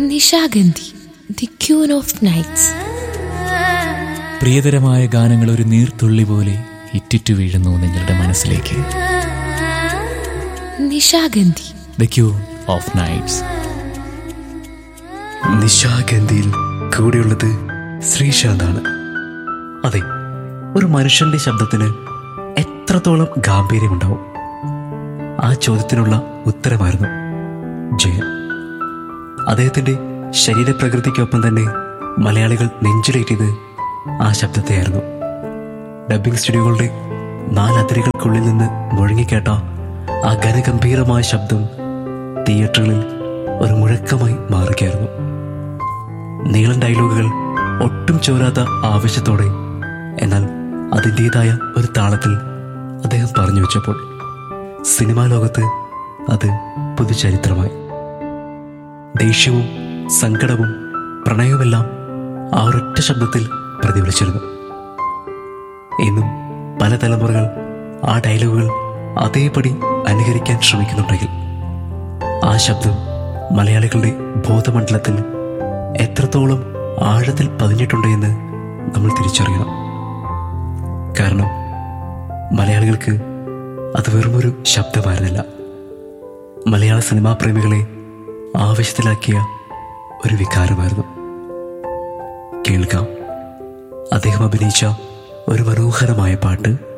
Nishagandhi the queen of nights പ്രിയതരമായ ഗാനങ്ങൾ ഒരു നീർത്തുള്ളി പോലെ ഇറ്റിറ്റു വീഴുന്നു നിങ്ങളുടെ മനസ്സിലേക്ക് Nishagandhi the queen of nights നിശാഗന്ധിയിൽ കൂടെയുള്ളത് ശ്രീശാന്താണ് അതെ ഒരു മനുഷ്യന്റെ ശബ്ദത്തിന് എത്രത്തോളം ഗാംഭീര്യമുണ്ടാവും ആ ചോദ്യത്തിനുള്ള ഉത്തരമായിരുന്നു ജയൻ അദ്ദേഹത്തിന്റെ ശരീരപ്രകൃതിക്കൊപ്പം തന്നെ മലയാളികൾ നെഞ്ചിലേറ്റിയത് ആ ശബ്ദത്തെയായിരുന്നു ഡബ്ബിംഗ് സ്റ്റുഡിയോകളുടെ നാലതിരുകൾക്കുള്ളിൽ നിന്ന് മുഴങ്ങിക്കേട്ട ആ ഘനഗംഭീരമായ ശബ്ദം തിയേറ്ററുകളിൽ ഒരു മുഴക്കമായി മാറുകയായിരുന്നു നീളൻ ഡയലോഗുകൾ ഒട്ടും ചോരാത്ത ആവശ്യത്തോടെ എന്നാൽ അതിൻ്റെതായ ഒരു താളത്തിൽ അദ്ദേഹം പറഞ്ഞു വെച്ചപ്പോൾ സിനിമാ ലോകത്ത് അത് പുതുചരിത്രമായി ദേഷ്യവും സങ്കടവും പ്രണയവുമെല്ലാം ആ ഒരൊറ്റ ശബ്ദത്തിൽ പ്രതിഫലിച്ചിരുന്നു ഇന്നും പല തലമുറകൾ ആ ഡയലോഗുകൾ അതേപടി അനുകരിക്കാൻ ശ്രമിക്കുന്നുണ്ടെങ്കിൽ ആ ശബ്ദം മലയാളികളുടെ ബോധമണ്ഡലത്തിൽ എത്രത്തോളം ആഴത്തിൽ പതിഞ്ഞിട്ടുണ്ട് എന്ന് നമ്മൾ തിരിച്ചറിയണം കാരണം മലയാളികൾക്ക് അത് വെറുമൊരു ശബ്ദമായിരുന്നില്ല മലയാള സിനിമാ പ്രേമികളെ ആവശ്യത്തിലാക്കിയ ഒരു വികാരമായിരുന്നു കേൾക്കാം അദ്ദേഹം അഭിനയിച്ച ഒരു മനോഹരമായ പാട്ട്